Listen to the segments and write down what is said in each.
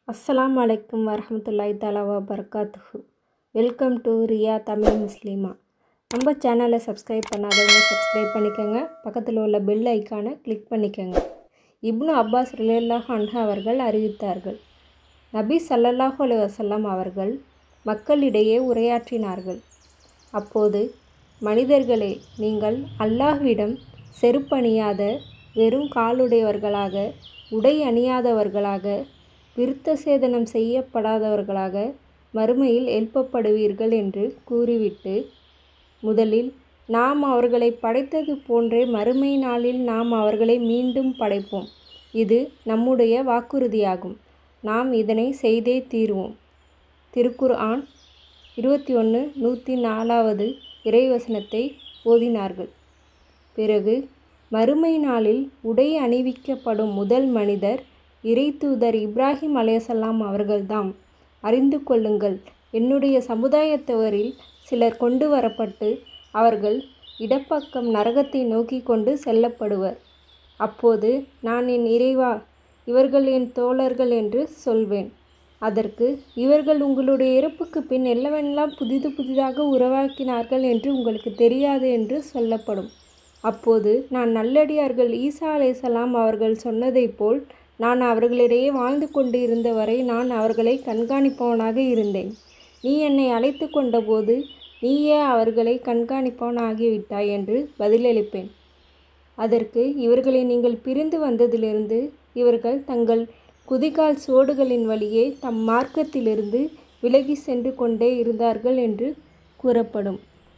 அஸ்ஸலாமு அலைக்கும் வரஹமத்துல்லாஹி தஆலா வபரகாத்துஹு வெல்கம் டு ரியா தமிழ் முஸ்லிமா நம்ம சேனலை சப்ஸ்கிரைப் பண்ணாதவங்க சப்ஸ்கிரைப் பண்ணிக்கோங்க பக்கத்தில் உள்ள பெல் ஐக்கானை கிளிக் பண்ணிக்கோங்க இப்னு அப்பாஸ் ரிலேல்லாஹ் அன்ஹா அவர்கள் அறிவித்தார்கள் நபி ஸல்லல்லாஹு அலைஹி வஸல்லம் அவர்கள் மக்களிடையே உரையாற்றினார்கள் அப்போது மனிதர்களே நீங்கள் அல்லாஹ்விடம் செருப்பணியாத வெறும் காலுடையவர்களாக உடை அணியாதவர்களாக விருத்த சேதனம் செய்யப்படாதவர்களாக மறுமையில் எழுப்பப்படுவீர்கள் என்று கூறிவிட்டு முதலில் நாம் அவர்களை படைத்தது போன்றே மறுமை நாளில் நாம் அவர்களை மீண்டும் படைப்போம் இது நம்முடைய வாக்குறுதியாகும் நாம் இதனை செய்தே தீருவோம் திருக்குர் ஆன் இருபத்தி ஒன்று நூற்றி நாலாவது இறைவசனத்தை ஓதினார்கள் பிறகு மறுமை நாளில் உடை அணிவிக்கப்படும் முதல் மனிதர் இறைத்தூதர் இப்ராஹிம் அலையசல்லாம் அவர்கள்தாம் அறிந்து கொள்ளுங்கள் என்னுடைய சமுதாயத்தவரில் சிலர் கொண்டு வரப்பட்டு அவர்கள் இடப்பக்கம் நரகத்தை நோக்கி கொண்டு செல்லப்படுவர் அப்போது நான் என் இறைவா இவர்கள் என் தோழர்கள் என்று சொல்வேன் அதற்கு இவர்கள் உங்களுடைய இறப்புக்கு பின் என்னவெல்லாம் புதிது புதிதாக உருவாக்கினார்கள் என்று உங்களுக்கு தெரியாது என்று சொல்லப்படும் அப்போது நான் நல்லடியார்கள் ஈசா அலைசலாம் அவர்கள் சொன்னதைப் போல் நான் அவர்களிடையே வாழ்ந்து கொண்டு இருந்தவரை நான் அவர்களை கண்காணிப்பவனாக இருந்தேன் நீ என்னை அழைத்து கொண்டபோது நீயே அவர்களை கண்காணிப்பவனாகிவிட்டாய் என்று பதிலளிப்பேன் அதற்கு இவர்களை நீங்கள் பிரிந்து வந்ததிலிருந்து இவர்கள் தங்கள் குதிகால் சோடுகளின் வழியே தம் மார்க்கத்திலிருந்து விலகி சென்று கொண்டே இருந்தார்கள் என்று கூறப்படும்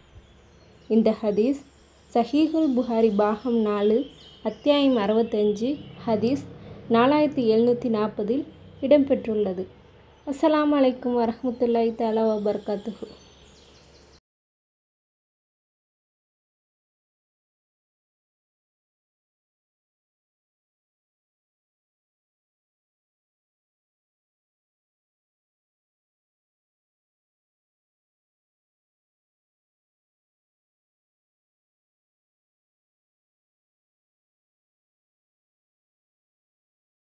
இந்த ஹதீஸ் சஹீஹுல் புகாரி பாகம் நாலு அத்தியாயம் அறுபத்தஞ்சு ஹதீஸ் நாலாயிரத்தி எழுநூற்றி நாற்பதில் இடம்பெற்றுள்ளது அஸ்ஸலாமு அலைக்கும் வரஹ்மத்துல்லாஹி தஆலா வபரகாத்துஹு